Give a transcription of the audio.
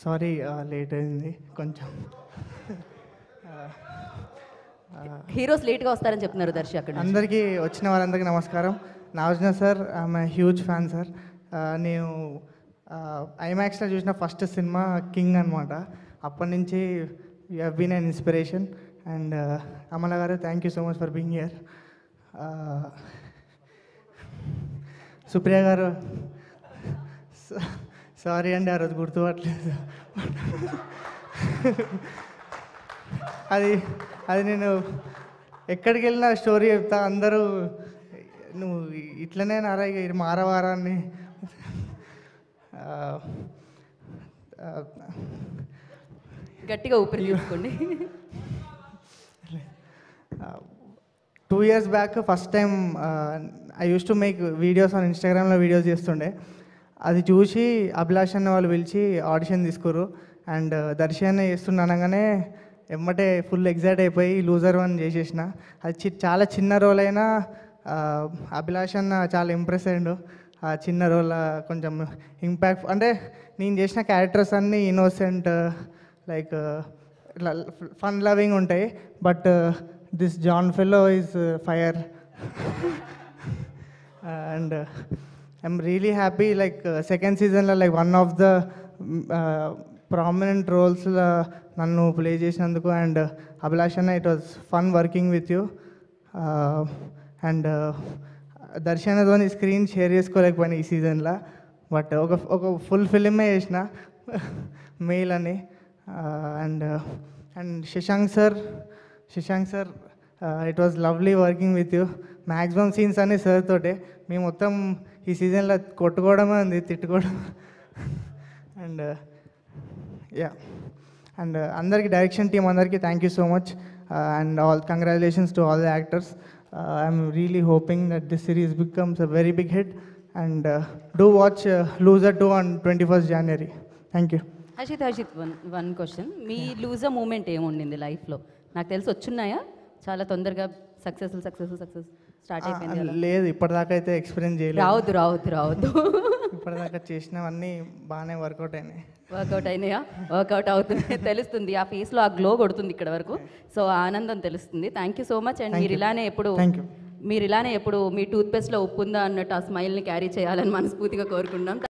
Sorry late అయింది కొంచెం heroes లేట్గా వస్తారని చెప్తున్నారు దర్శి అక్కడ నుంచి. అందరికీ వచ్చిన వారందరికీ నమస్కారం Nagarjuna sir I'm huge fan sir నేను ఐమాక్స్లో చూసిన ఫస్ట్ సినిమా కింగ్ అనమాట అప్పటి నుంచి you have been an inspiration and Amala garu thank you so much for being here Supriya garu sorry అండి ఆ రోజు గుర్తుపట్టలేదు అది అది నేను ఎక్కడికి వెళ్ళినా స్టోరీ చెప్తా అందరూ నువ్వు ఇట్లనే నారా ఇక ఇది మారవారాన్ని ఆ, ఆ, గట్టిగా ఊపిరి తీసుకోండి two years back first time I used to make videos on ఇన్స్టాగ్రామ్లో వీడియోస్ చేస్తుండే అది చూసి అభిలాష్ అన్న వాళ్ళు పిలిచి ఆడిషన్ తీసుకురు అండ్ దర్శన్ చేస్తున్నా అనగానే ఎమ్మటే ఫుల్ ఎగ్జైట్ అయిపోయి లూజర్ వన్ చేసేసిన అది చి చాలా చిన్న రోల్ అయినా ఆ, అభిలాష్ అన్న చాలా ఇంప్రెస్ అయ్యిండు ఆ చిన్న రోల్ కొంచెం ఇంపాక్ట్ అంటే నేను చేసిన క్యారెక్టర్స్ అన్నీ ఇన్నోసెంట్ లైక్ ఇట్లా ఫన్ లవింగ్ ఉంటాయి but this John fellow is fire and I'm really happy like second సీజన్లో like one of the prominent రోల్స్లో నన్ను ప్లే చేసినందుకు అండ్ అభిలాష్ అన్న it was fun working with you and దర్శనతో screen share చేసుకోలేకపోయినా ఈ సీజన్లో బట్ ఒక ఒక ఫుల్ ఫిలిమే చేసిన మెయిల్ అని and and Shashank sir Shashank sir it was lovely working with you maximum scenes అన్ని సార్ తోటే మేము మొత్తం ఈ సీజన్లో కొట్టుకోవడమే ఉంది తిట్టుకోవడం అండ్ యా అండ్ అందరికి డైరెక్షన్ టీమ్ అందరికీ thank you so much and all congratulations to all the actors I'm really hoping that this series becomes a very big hit and do watch Loser two on twenty first January thank you Harshit Harshit one one question మీ Loser moment ఏముండింది లైఫ్లో నాకు తెలిసి వచ్చున్నాయా చాలా తొందరగా successful successful success start అయిపోయింది కదా లేదు ఇప్పటిదాకా అయితే ఎక్స్పీరియన్స్ చేయలేదు రావద్దు రావద్దు రావద్దు ఇప్పటిదాకా చేసినవన్నీ బాగానే వర్కౌట్ అయినాయి వర్కౌట్ అయినాయా వర్కౌట్ అవుతుంది తెలుస్తుంది ఆ ఫేస్లో ఆ గ్లో కొడుతుంది ఇక్కడ వరకు సో ఆ ఆనందం తెలుస్తుంది thank you so much and మీరు ఇలానే ఎప్పుడు థ్యాంక్ యూ మీరు ఇలానే ఎప్పుడు మీ టూత్పేస్ట్లో ఉప్పు ఉందా అన్నట్టు ఆ స్మైల్ని క్యారీ చేయాలని మనస్ఫూర్తిగా కోరుకుంటున్నాం